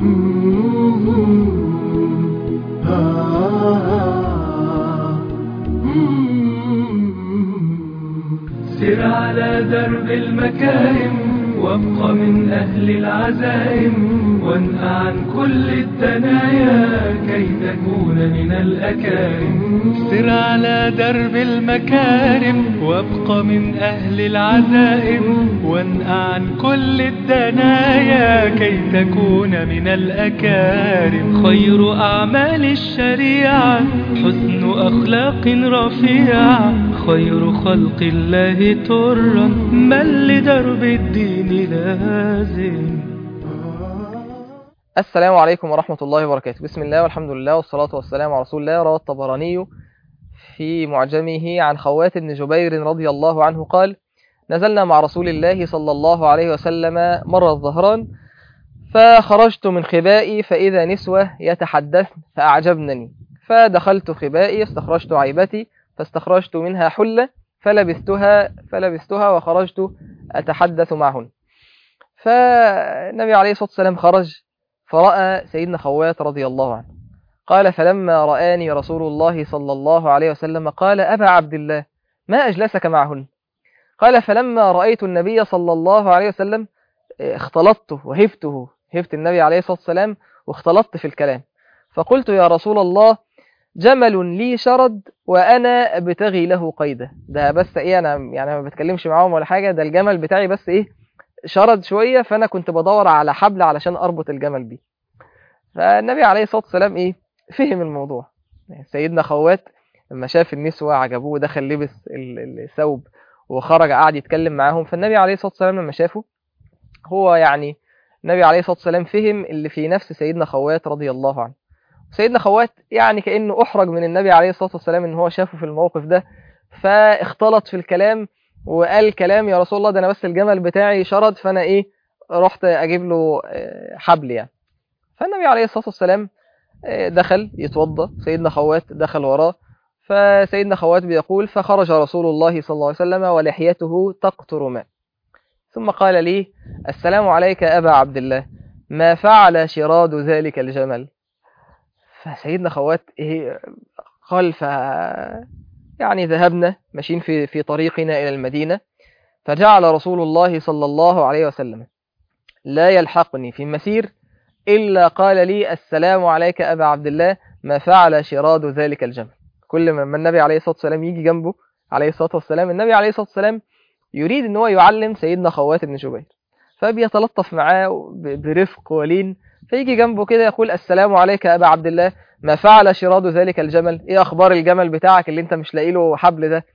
سر على درب المكارم وابق من أهل العزائم وانه عن كل الدنايا كي تكون من الأكارم سر على درب المكارم وابق من أهل العزائم وانه عن كل الدنايا كي تكون من الأكارم خير أعمال الشريعة حسن أخلاق رفيعة خير خلق الله ترا من لدرب الدين لازم السلام عليكم ورحمة الله وبركاته بسم الله والحمد لله والصلاة والسلام على رسول الله رواه الطبراني في معجمه عن خوات بن جبير رضي الله عنه قال نزلنا مع رسول الله صلى الله عليه وسلم مر الظهران فخرجت من خبائي فإذا نسوة يتحدثن فأعجبنني فدخلت خبائي استخرجت عيبتي فاستخرجت منها حلة فلبستها فلبستها وخرجت أتحدث معهن فالنبي عليه الصلاة والسلام خرج فرأى سيدنا خوات رضي الله عنه قال فلما رآني رسول الله صلى الله عليه وسلم قال أبا عبد الله ما أجلسك معهن قال فلما رأيت النبي صلى الله عليه وسلم اختلطت وهفته هفت النبي عليه الصلاة والسلام واختلطت في الكلام فقلت يا رسول الله جمل لي شرد وأنا أبتغي له قيده ده بس إيه أنا يعني ما بتكلمش معاهم ولا حاجة ده الجمل بتاعي بس إيه شرد شوية فأنا كنت بدور على حبل علشان أربط الجمل بيه فالنبي عليه الصلاة والسلام إيه فهم الموضوع سيدنا خوات لما شاف النسوة عجبوه دخل لبس الثوب وخرج قعد يتكلم معاهم فالنبي عليه الصلاة والسلام لما شافه هو يعني النبي عليه الصلاة والسلام فهم اللي في نفس سيدنا خوات رضي الله عنه سيدنا خوات يعني كأنه أحرج من النبي عليه الصلاة والسلام إن هو شافه في الموقف ده فاختلط في الكلام وقال كلام يا رسول الله ده أنا بس الجمل بتاعي شرد فأنا إيه رحت أجيب له حبل يعني فالنبي عليه الصلاة والسلام دخل يتوضى سيدنا خوات دخل وراه فسيدنا خوات بيقول فخرج رسول الله صلى الله عليه وسلم ولحيته تقطر ماء ثم قال لي السلام عليك أبا عبد الله ما فعل شراد ذلك الجمل فسيدنا خوات إيه قال ف يعني ذهبنا ماشيين في في طريقنا إلى المدينة فجعل رسول الله صلى الله عليه وسلم لا يلحقني في المسير إلا قال لي السلام عليك أبا عبد الله ما فعل شراد ذلك الجمل كل ما النبي عليه الصلاة والسلام يجي جنبه عليه الصلاة والسلام النبي عليه الصلاة والسلام يريد ان هو يعلم سيدنا خوات بن جبير فبيتلطف معاه برفق ولين فيجي جنبه كده يقول السلام عليك أبا عبد الله ما فعل شراد ذلك الجمل ايه اخبار الجمل بتاعك اللي انت مش لاقي له حبل ده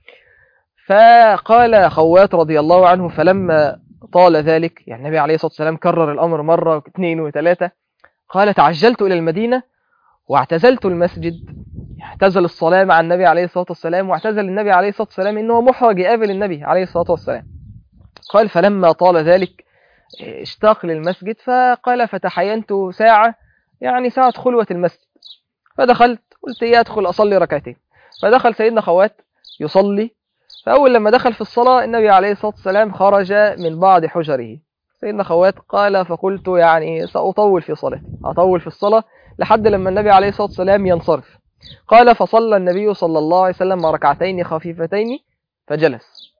فقال خوات رضي الله عنه فلما طال ذلك يعني النبي عليه الصلاة والسلام كرر الأمر مرة واثنين وثلاثة قال تعجلت إلى المدينة واعتزلت المسجد اعتزل الصلاة مع النبي عليه الصلاة والسلام واعتزل النبي عليه الصلاة والسلام إنه محرج يقابل النبي عليه الصلاة والسلام قال فلما طال ذلك اشتاق للمسجد فقال فتحينت ساعة يعني ساعة خلوة المسجد فدخلت قلت ايه ادخل اصلي ركعتين فدخل سيدنا خوات يصلي فاول لما دخل في الصلاه النبي عليه الصلاه والسلام خرج من بعض حجره سيدنا خوات قال فقلت يعني ساطول في صلاتي اطول في الصلاه لحد لما النبي عليه الصلاه والسلام ينصرف قال فصلى النبي صلى الله عليه وسلم ركعتين خفيفتين فجلس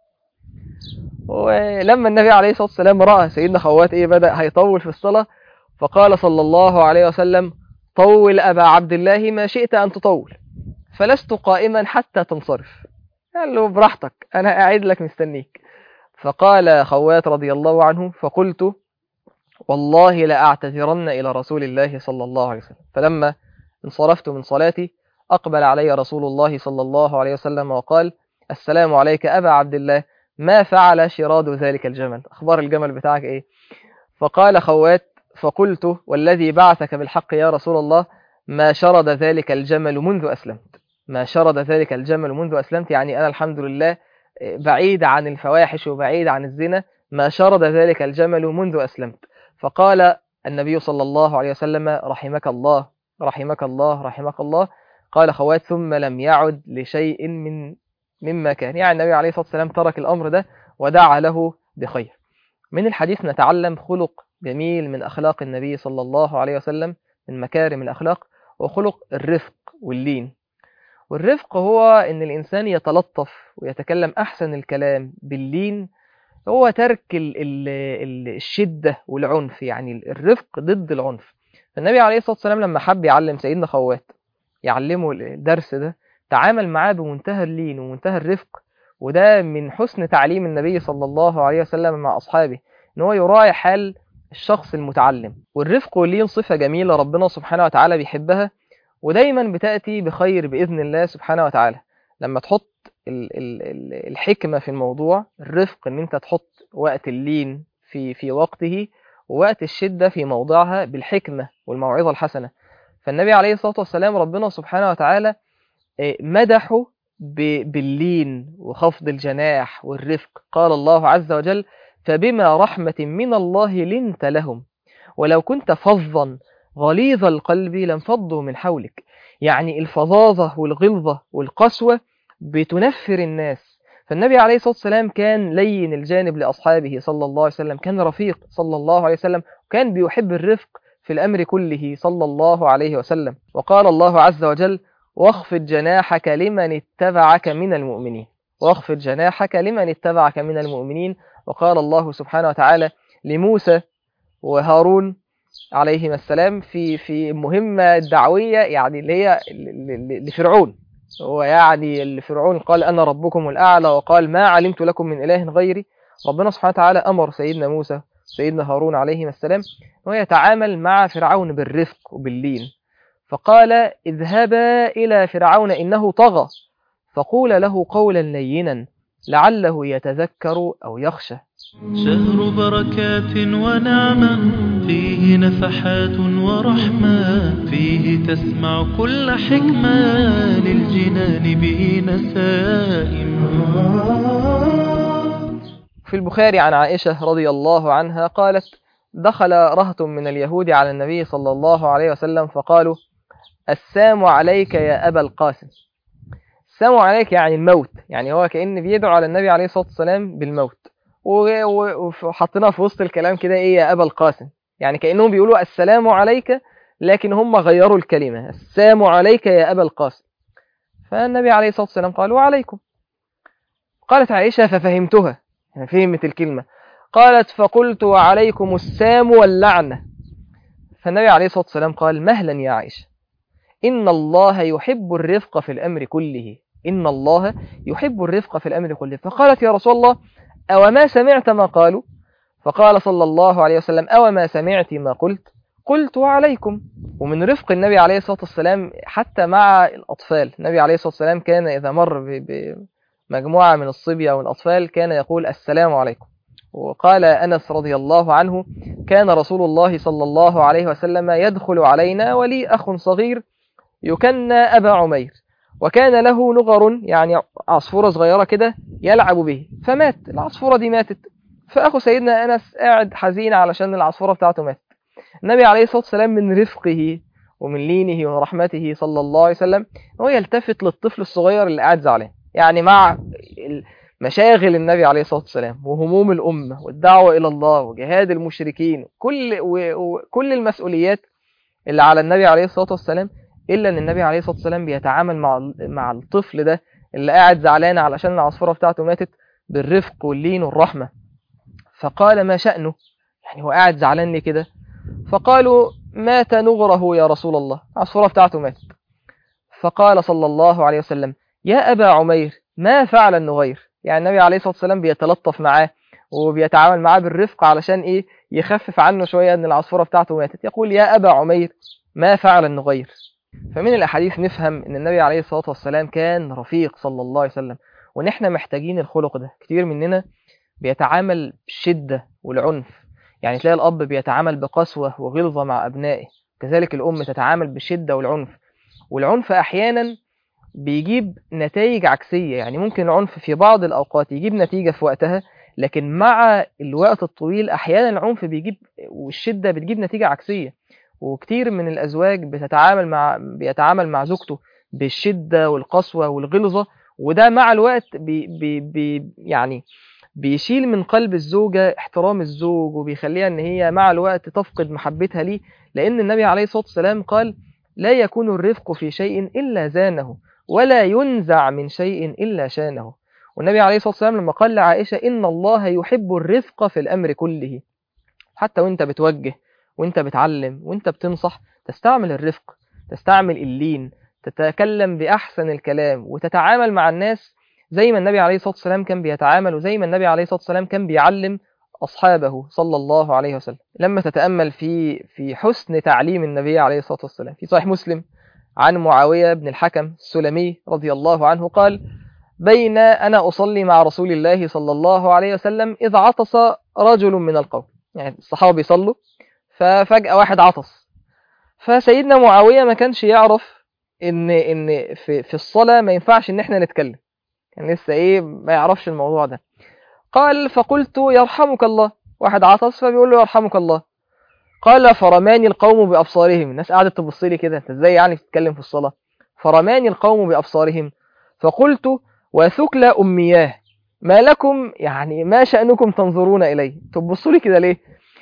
ولما النبي عليه الصلاه والسلام راى سيدنا خوات ايه بدا هيطول في الصلاه فقال صلى الله عليه وسلم طول أبا عبد الله ما شئت أن تطول فلست قائما حتى تنصرف قال له براحتك أنا قاعد لك مستنيك فقال خوات رضي الله عنه فقلت والله لأعتذرن إلى رسول الله صلى الله عليه وسلم فلما انصرفت من صلاتي أقبل علي رسول الله صلى الله عليه وسلم وقال السلام عليك أبا عبد الله ما فعل شراد ذلك الجمل أخبار الجمل بتاعك إيه فقال خوات فقلت والذي بعثك بالحق يا رسول الله ما شرد ذلك الجمل منذ أسلمت ما شرد ذلك الجمل منذ أسلمت يعني أنا الحمد لله بعيد عن الفواحش وبعيد عن الزنا ما شرد ذلك الجمل منذ أسلمت فقال النبي صلى الله عليه وسلم رحمك الله رحمك الله رحمك الله قال خوات ثم لم يعد لشيء من مما كان يعني النبي عليه الصلاة والسلام ترك الأمر ده ودعا له بخير من الحديث نتعلم خلق جميل من أخلاق النبي صلى الله عليه وسلم من مكارم الأخلاق وخلق الرفق واللين والرفق هو أن الإنسان يتلطف ويتكلم أحسن الكلام باللين هو ترك ال ال ال الشدة والعنف يعني الرفق ضد العنف فالنبي عليه الصلاة والسلام لما حب يعلم سيدنا خوات يعلمه الدرس ده تعامل معاه بمنتهى اللين ومنتهى الرفق وده من حسن تعليم النبي صلى الله عليه وسلم مع أصحابه إن هو يراعي حال الشخص المتعلم والرفق واللين صفة جميلة ربنا سبحانه وتعالى بيحبها ودايما بتأتي بخير بإذن الله سبحانه وتعالى لما تحط ال ال ال الحكمة في الموضوع الرفق إن أنت تحط وقت اللين في في وقته ووقت الشدة في موضعها بالحكمة والموعظة الحسنة فالنبي عليه الصلاة والسلام ربنا سبحانه وتعالى مدحه باللين وخفض الجناح والرفق قال الله عز وجل فبما رحمة من الله لنت لهم ولو كنت فظا غليظ القلب لانفضوا من حولك يعني الفظاظة والغلظة والقسوة بتنفر الناس فالنبي عليه الصلاة والسلام كان لين الجانب لأصحابه صلى الله عليه وسلم كان رفيق صلى الله عليه وسلم وكان بيحب الرفق في الأمر كله صلى الله عليه وسلم وقال الله عز وجل واخفض جناحك لمن اتبعك من المؤمنين واخفض جناحك لمن اتبعك من المؤمنين وقال الله سبحانه وتعالى لموسى وهارون عليهما السلام في في مهمة دعوية يعني اللي هي لفرعون هو يعني لفرعون قال أنا ربكم الأعلى وقال ما علمت لكم من إله غيري ربنا سبحانه وتعالى أمر سيدنا موسى سيدنا هارون عليهما السلام هو يتعامل مع فرعون بالرفق وباللين فقال اذهبا إلى فرعون إنه طغى فقول له قولا لينا لعله يتذكر أو يخشى شهر بركات ونعمة فيه نفحات ورحمة فيه تسمع كل حكمة للجنان به نسائم في البخاري عن عائشة رضي الله عنها قالت دخل رهط من اليهود على النبي صلى الله عليه وسلم فقالوا السام عليك يا أبا القاسم السام عليك يعني الموت يعني هو كأن بيدعو على النبي عليه الصلاة والسلام بالموت وحطينا في وسط الكلام كده ايه يا ابا القاسم يعني كانهم بيقولوا السلام عليك لكن هم غيروا الكلمه السلام عليك يا ابا القاسم فالنبي عليه الصلاه والسلام قال وعليكم قالت عائشه ففهمتها يعني فهمت الكلمه قالت فقلت وعليكم السام واللعنه فالنبي عليه الصلاه والسلام قال مهلا يا عائشه ان الله يحب الرفق في الامر كله ان الله يحب الرفق في الامر كله فقالت يا رسول الله أو ما سمعت ما قالوا فقال صلى الله عليه وسلم أو ما سمعت ما قلت قلت وعليكم ومن رفق النبي عليه الصلاة والسلام حتى مع الأطفال النبي عليه الصلاة والسلام كان إذا مر بمجموعة من الصبية والأطفال كان يقول السلام عليكم وقال أنس رضي الله عنه كان رسول الله صلى الله عليه وسلم يدخل علينا ولي أخ صغير يكنى أبا عمير وكان له نغر يعني عصفورة صغيرة كده يلعب به فمات العصفورة دي ماتت فأخو سيدنا أنس قاعد حزين علشان العصفورة بتاعته ماتت النبي عليه الصلاة والسلام من رفقه ومن لينه ورحمته صلى الله عليه وسلم هو يلتفت للطفل الصغير اللي قاعد زعلان يعني مع مشاغل النبي عليه الصلاة والسلام وهموم الأمة والدعوة إلى الله وجهاد المشركين كل وكل المسؤوليات اللي على النبي عليه الصلاة والسلام إلا أن النبي عليه الصلاة والسلام بيتعامل مع مع الطفل ده اللي قاعد زعلان علشان العصفورة بتاعته ماتت بالرفق واللين والرحمة فقال ما شأنه يعني هو قاعد زعلان ليه كده فقالوا مات نغره يا رسول الله العصفورة بتاعته ماتت فقال صلى الله عليه وسلم يا أبا عمير ما فعل النغير يعني النبي عليه الصلاة والسلام بيتلطف معاه وبيتعامل معاه بالرفق علشان إيه يخفف عنه شوية أن العصفورة بتاعته ماتت يقول يا أبا عمير ما فعل النغير فمن الأحاديث نفهم أن النبي عليه الصلاة والسلام كان رفيق صلى الله عليه وسلم وأن احنا محتاجين الخلق ده كتير مننا بيتعامل بالشدة والعنف يعني تلاقي الأب بيتعامل بقسوة وغلظة مع أبنائه كذلك الأم تتعامل بالشدة والعنف والعنف أحيانا بيجيب نتائج عكسية يعني ممكن العنف في بعض الأوقات يجيب نتيجة في وقتها لكن مع الوقت الطويل أحيانا العنف بيجيب والشدة بتجيب نتيجة عكسية وكتير من الأزواج بتتعامل مع بيتعامل مع زوجته بالشدة والقسوة والغلظة وده مع الوقت بي بي بي يعني بيشيل من قلب الزوجة احترام الزوج وبيخليها ان هي مع الوقت تفقد محبتها ليه لان النبي عليه الصلاة والسلام قال لا يكون الرفق في شيء إلا زانه ولا ينزع من شيء إلا شانه والنبي عليه الصلاة والسلام لما قال لعائشة إن الله يحب الرفق في الأمر كله حتى وانت بتوجه وانت بتعلم وانت بتنصح تستعمل الرفق تستعمل اللين تتكلم بأحسن الكلام وتتعامل مع الناس زي ما النبي عليه الصلاة والسلام كان بيتعامل وزي ما النبي عليه الصلاة والسلام كان بيعلم أصحابه صلى الله عليه وسلم لما تتأمل في في حسن تعليم النبي عليه الصلاة والسلام في صحيح مسلم عن معاوية بن الحكم السلمي رضي الله عنه قال بين أنا أصلي مع رسول الله صلى الله عليه وسلم إذ عطس رجل من القوم يعني الصحابة بيصلوا ففجأة واحد عطس فسيدنا معاوية ما كانش يعرف إن إن في في الصلاة ما ينفعش إن إحنا نتكلم يعني لسه إيه ما يعرفش الموضوع ده قال فقلت يرحمك الله واحد عطس فبيقول له يرحمك الله قال فرماني القوم بأبصارهم الناس قعدت تبص لي كده انت ازاي يعني تتكلم في الصلاة فرماني القوم بأبصارهم فقلت وثكل أمياه ما لكم يعني ما شأنكم تنظرون إليه تبصوا لي كده ليه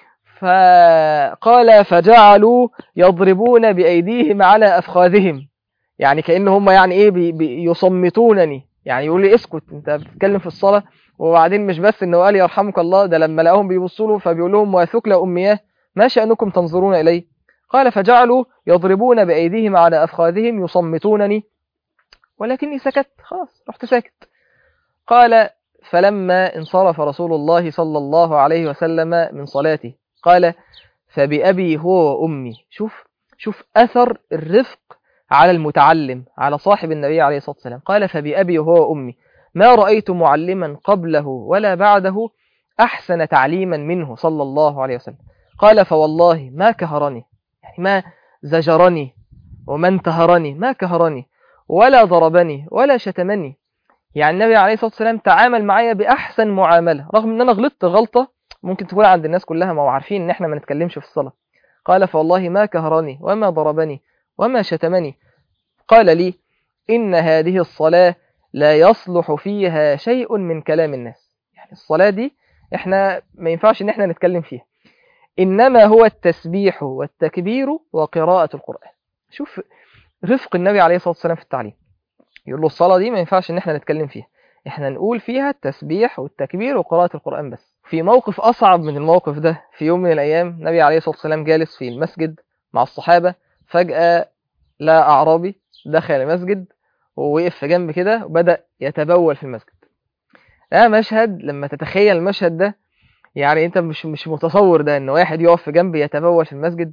فقال فجعلوا يضربون بأيديهم على أفخاذهم يعني كأن هم يعني إيه بي بي يصمتونني يعني يقول لي اسكت انت بتتكلم في الصلاة وبعدين مش بس انه قال يرحمك الله ده لما لقاهم بيبصوا له فبيقول لهم وثكل أمياه ما شأنكم تنظرون إليه قال فجعلوا يضربون بأيديهم على أفخاذهم يصمتونني ولكني سكت خلاص رحت ساكت قال فلما انصرف رسول الله صلى الله عليه وسلم من صلاته قال فبأبي هو وأمي شوف شوف أثر الرفق على المتعلم على صاحب النبي عليه الصلاة والسلام قال فبأبي هو وأمي ما رأيت معلما قبله ولا بعده أحسن تعليما منه صلى الله عليه وسلم قال فوالله ما كهرني يعني ما زجرني وما انتهرني ما كهرني ولا ضربني ولا شتمني يعني النبي عليه الصلاة والسلام تعامل معايا بأحسن معاملة رغم ان انا غلطت غلطة ممكن تكون عند الناس كلها ما هو عارفين ان احنا ما نتكلمش في الصلاة قال فوالله ما كهرني وما ضربني وما شتمني قال لي إن هذه الصلاة لا يصلح فيها شيء من كلام الناس يعني الصلاة دي احنا ما ينفعش ان احنا نتكلم فيها إنما هو التسبيح والتكبير وقراءة القرآن شوف رفق النبي عليه الصلاة والسلام في التعليم يقول له الصلاة دي ما ينفعش ان احنا نتكلم فيها احنا نقول فيها التسبيح والتكبير وقراءة القرآن بس في موقف أصعب من الموقف ده في يوم من الأيام النبي عليه الصلاة والسلام جالس في المسجد مع الصحابة فجأة لا أعرابي دخل المسجد ووقف في جنب كده وبدأ يتبول في المسجد ده مشهد لما تتخيل المشهد ده يعني انت مش مش متصور ده ان واحد يقف في جنب يتبول في المسجد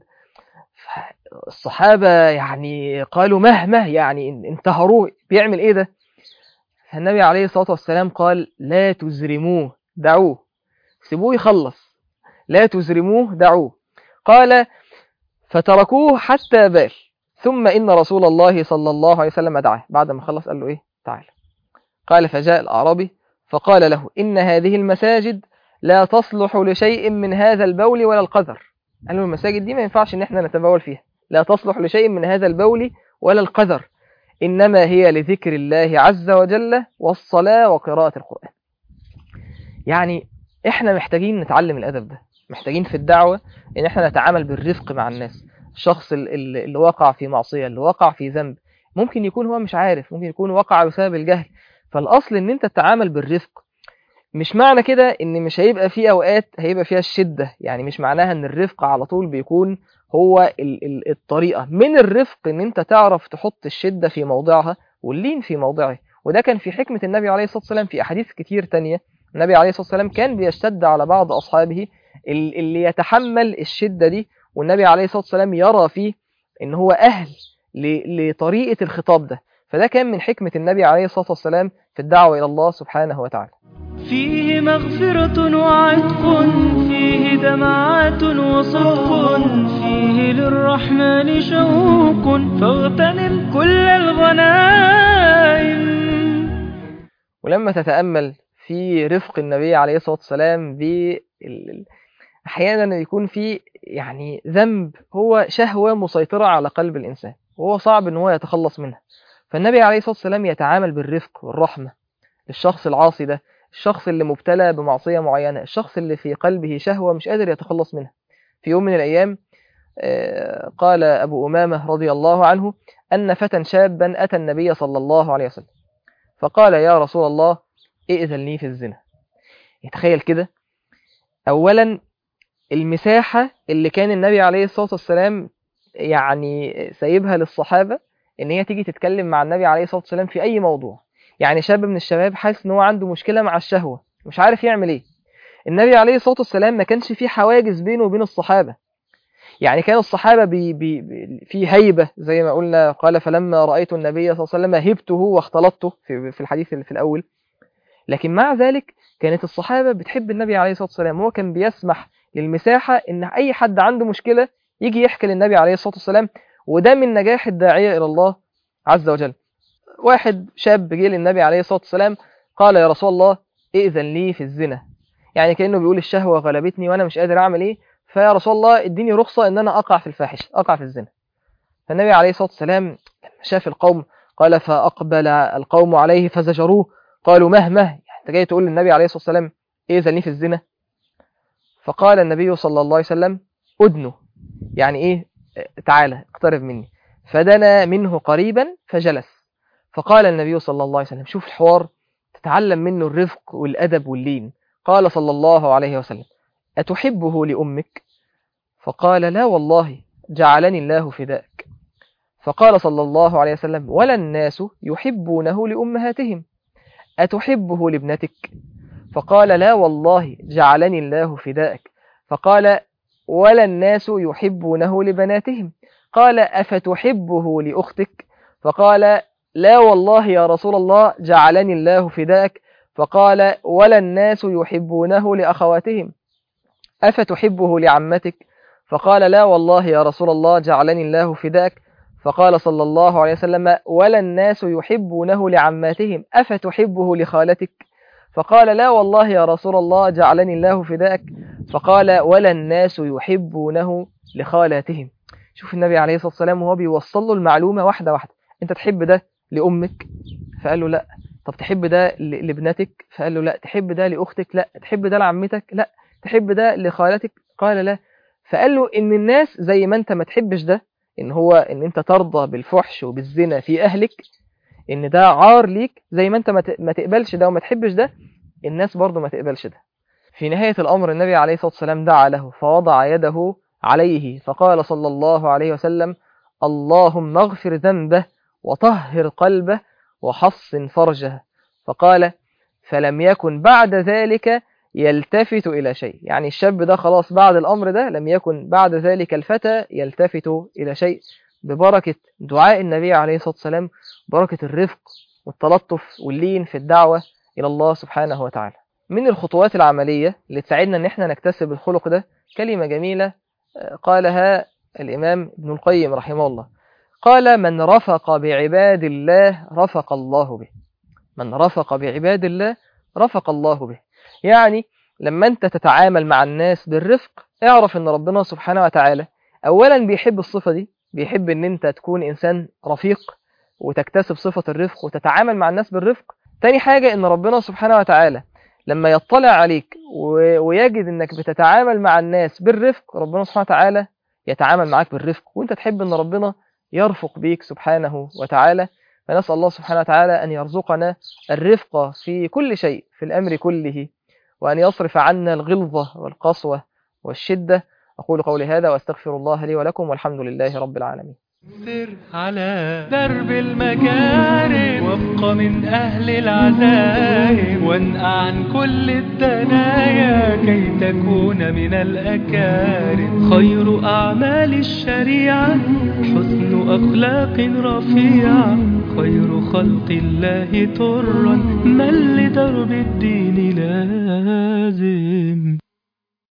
الصحابة يعني قالوا مهما يعني انتهروه بيعمل ايه ده فالنبي عليه الصلاة والسلام قال لا تزرموه دعوه سيبوه يخلص لا تزرموه دعوه قال فتركوه حتى بال ثم إن رسول الله صلى الله عليه وسلم دعاه بعد ما خلص قال له إيه تعال قال فجاء الأعرابي فقال له إن هذه المساجد لا تصلح لشيء من هذا البول ولا القذر قال له المساجد دي ما ينفعش إن احنا نتبول فيها لا تصلح لشيء من هذا البول ولا القذر إنما هي لذكر الله عز وجل والصلاة وقراءة القرآن يعني احنا محتاجين نتعلم الأدب ده محتاجين في الدعوة إن احنا نتعامل بالرفق مع الناس الشخص اللي وقع في معصية اللي وقع في ذنب ممكن يكون هو مش عارف ممكن يكون وقع بسبب الجهل فالأصل إن أنت تتعامل بالرفق مش معنى كده إن مش هيبقى في أوقات هيبقى فيها الشدة يعني مش معناها إن الرفق على طول بيكون هو ال ال الطريقة من الرفق إن أنت تعرف تحط الشدة في موضعها واللين في موضعه وده كان في حكمة النبي عليه الصلاة والسلام في أحاديث كتير تانية النبي عليه الصلاة والسلام كان بيشتد على بعض أصحابه اللي يتحمل الشدة دي والنبي عليه الصلاة والسلام يرى فيه إن هو أهل لطريقة الخطاب ده فده كان من حكمة النبي عليه الصلاة والسلام في الدعوة إلى الله سبحانه وتعالى فيه مغفرة وعتق فيه دمعات وصدق فيه للرحمن شوق فاغتنم كل الغنائم ولما تتأمل في رفق النبي عليه الصلاة والسلام ب أحيانا يكون في يعني ذنب هو شهوة مسيطرة على قلب الإنسان وهو صعب إن هو يتخلص منها فالنبي عليه الصلاة والسلام يتعامل بالرفق والرحمة للشخص العاصي ده الشخص اللي مبتلى بمعصية معينة الشخص اللي في قلبه شهوة مش قادر يتخلص منها في يوم من الأيام آه، قال أبو أمامة رضي الله عنه أن فتى شابا أتى النبي صلى الله عليه وسلم فقال يا رسول الله ائذن لي في الزنا يتخيل كده أولا المساحة اللي كان النبي عليه الصلاة والسلام يعني سايبها للصحابة إن هي تيجي تتكلم مع النبي عليه الصلاة والسلام في أي موضوع يعني شاب من الشباب حاسس إن هو عنده مشكلة مع الشهوة مش عارف يعمل إيه النبي عليه الصلاة والسلام ما كانش في حواجز بينه وبين الصحابة يعني كان الصحابة بي بي بي في هيبة زي ما قلنا قال فلما رأيت النبي صلى الله عليه وسلم هبته واختلطته في, في الحديث اللي في الأول لكن مع ذلك كانت الصحابة بتحب النبي عليه الصلاة والسلام هو كان بيسمح للمساحة إن أي حد عنده مشكلة يجي يحكي للنبي عليه الصلاة والسلام وده من نجاح الداعية إلى الله عز وجل واحد شاب جه للنبي عليه الصلاة والسلام قال يا رسول الله ائذن لي في الزنا يعني كأنه بيقول الشهوة غلبتني وأنا مش قادر أعمل إيه فيا رسول الله اديني رخصة إن أنا أقع في الفاحش أقع في الزنا فالنبي عليه الصلاة والسلام لما شاف القوم قال فأقبل القوم عليه فزجروه قالوا مه مه يعني أنت جاي تقول للنبي عليه الصلاة والسلام ائذن لي في الزنا فقال النبي صلى الله عليه وسلم أدنه يعني إيه تعالى اقترب مني فدنا منه قريبا فجلس فقال النبي صلى الله عليه وسلم شوف الحوار تتعلم منه الرفق والأدب واللين قال صلى الله عليه وسلم أتحبه لأمك فقال لا والله جعلني الله فداك فقال صلى الله عليه وسلم ولا الناس يحبونه لأمهاتهم أتحبه لابنتك فقال لا والله جعلني الله فداك فقال ولا الناس يحبونه لبناتهم قال أفتحبه لأختك فقال لا والله يا رسول الله جعلني الله فداك فقال ولا الناس يحبونه لأخواتهم أفتحبه لعمتك فقال لا والله يا رسول الله جعلني الله فداك فقال صلى الله عليه وسلم ولا الناس يحبونه لعماتهم أفتحبه لخالتك فقال لا والله يا رسول الله جعلني الله فداك فقال ولا الناس يحبونه لخالاتهم شوف النبي عليه الصلاة والسلام وهو بيوصل له المعلومة واحدة واحدة انت تحب ده لأمك فقال له لا طب تحب ده ل- لابنتك فقال له لا تحب ده لأختك لا تحب ده لعمتك لا تحب ده لخالتك قال لا فقال له ان الناس زي ما انت ما تحبش ده ان هو ان انت ترضى بالفحش وبالزنا في اهلك ان ده عار ليك زي ما انت ما ت- ما تقبلش ده وما تحبش ده الناس برضو ما تقبلش ده في نهاية الأمر النبي عليه الصلاة والسلام دعا له فوضع يده عليه فقال صلى الله عليه وسلم اللهم اغفر ذنبه وطهر قلبه وحصن فرجه فقال فلم يكن بعد ذلك يلتفت إلى شيء يعني الشاب ده خلاص بعد الأمر ده لم يكن بعد ذلك الفتى يلتفت إلى شيء ببركة دعاء النبي عليه الصلاة والسلام بركة الرفق والتلطف واللين في الدعوة إلى الله سبحانه وتعالى من الخطوات العملية اللي تساعدنا ان احنا نكتسب الخلق ده كلمة جميلة آه، قالها الإمام ابن القيم رحمه الله قال من رفق بعباد الله رفق الله به من رفق بعباد الله رفق الله به يعني لما انت تتعامل مع الناس بالرفق اعرف ان ربنا سبحانه وتعالى اولا بيحب الصفة دي بيحب ان انت تكون انسان رفيق وتكتسب صفة الرفق وتتعامل مع الناس بالرفق تاني حاجة ان ربنا سبحانه وتعالى لما يطلع عليك و- ويجد انك بتتعامل مع الناس بالرفق ربنا سبحانه وتعالى يتعامل معاك بالرفق وانت تحب ان ربنا يرفق بيك سبحانه وتعالى فنسأل الله سبحانه وتعالى أن يرزقنا الرفق في كل شيء في الأمر كله وأن يصرف عنا الغلظة والقسوة والشدة أقول قولي هذا وأستغفر الله لي ولكم والحمد لله رب العالمين سر على درب المكارم وابق من أهل العزائم وانقع عن كل الدنايا كي تكون من الأكارم خير أعمال الشريعة حسن أخلاق رفيعة خير خلق الله ترا من لدرب الدين لازم